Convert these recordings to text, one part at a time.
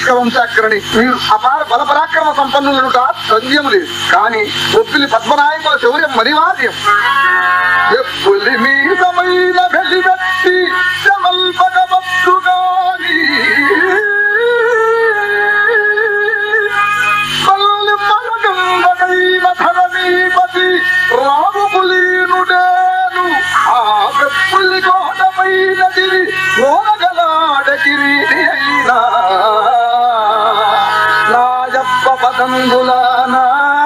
చక్రవంశాగ్రణి మీరు అపార బల పరాక్రమ సంపన్నులనుట సంధ్యం లేదు కానీ ఒప్పిలి పద్మనాయకుల శౌర్యం మరివాద్యం ఎప్పులి మీదమైన వెలివెత్తి చమల్పగవచ్చుగాని పల్లి మలగంగైన ధరణీపతి రాముకులీనుడేను ఆ వెప్పులి కోటమైనదిరి ఓనగలాడ కిరీటి అయినా నాయప్ప పదంగులానా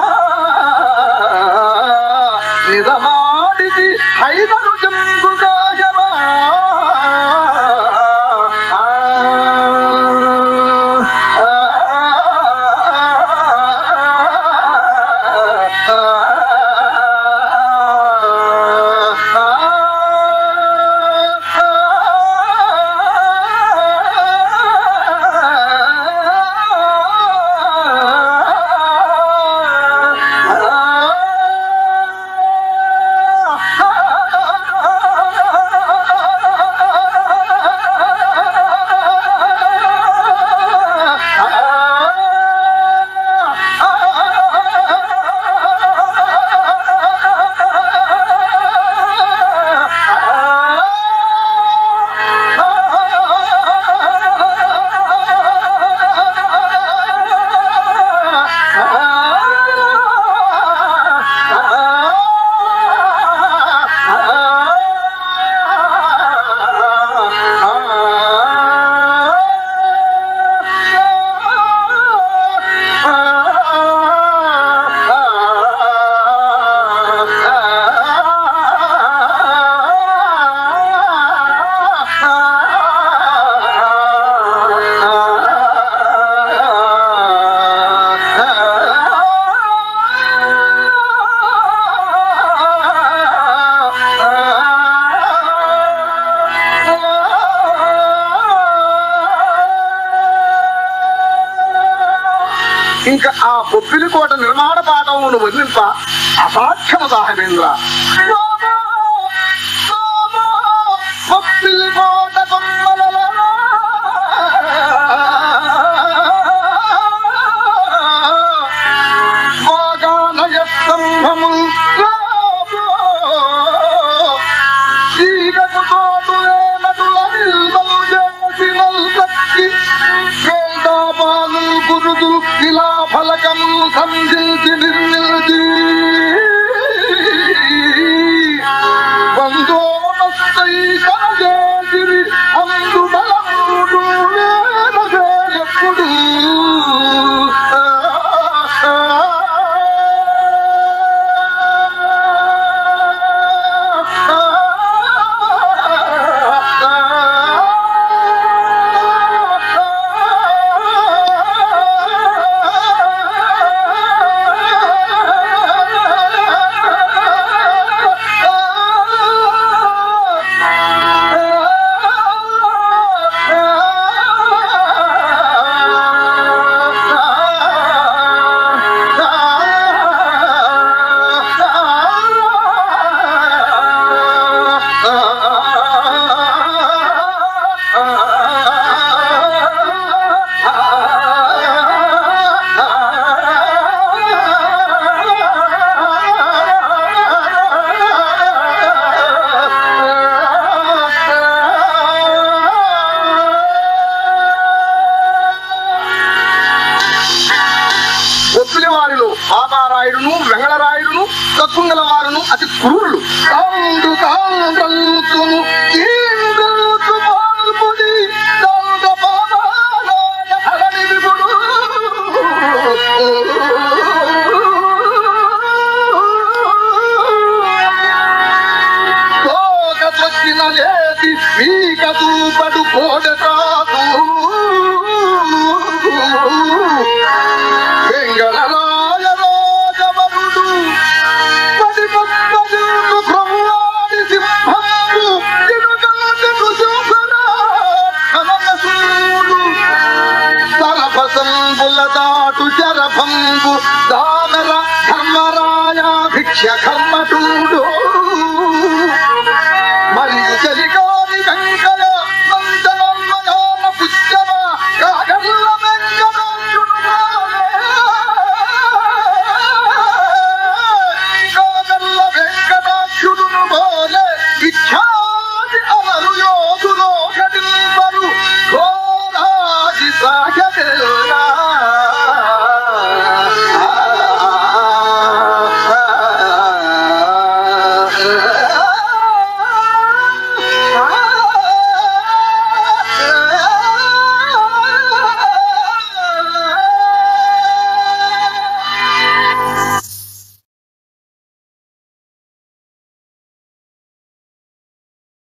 నిజమాడిది హైదరు జంబుగాయమా ఇంకా ఆ బొబ్బిలి కోట నిర్మాణ పాఠమును వర్ణింప అసాధ్యము సాహబేంద్ర బొబ్బిలి కోట కొమ్మలలో మోగానయ స్తంభము ఈగకు తోడులే నదుల నిల్వలు చేసి నల్సక్కి వేదాపాలు గురుదు ఇలా ఫలకము సంధించి నిర్మిల్చి బంధోమస్తై కనజేసిరి అందు బలముడు లేనదేయప్పుడు ఒత్తిడి వారిలో పాపారాయుడును వెంగళరాయుడును కక్కుంగల వారును అతి క్రూరులు కాండు కాండ్రల్లుతును ఈంగుతు పాల్పుడి దండ పాపారాయ ధరణి విభుడు. తోక తొక్కిన లేది పీక దూపడు కోడ కాదు వెంగళరాయ రాజవరుడు పది పద్మజుడు బ్రహ్మాది సింహము తిరుగాటకు శోభన కనకసూడు సరభసంబుల దాటు జరభంబు దానర ధర్మరాయ భిక్ష కర్మటూడు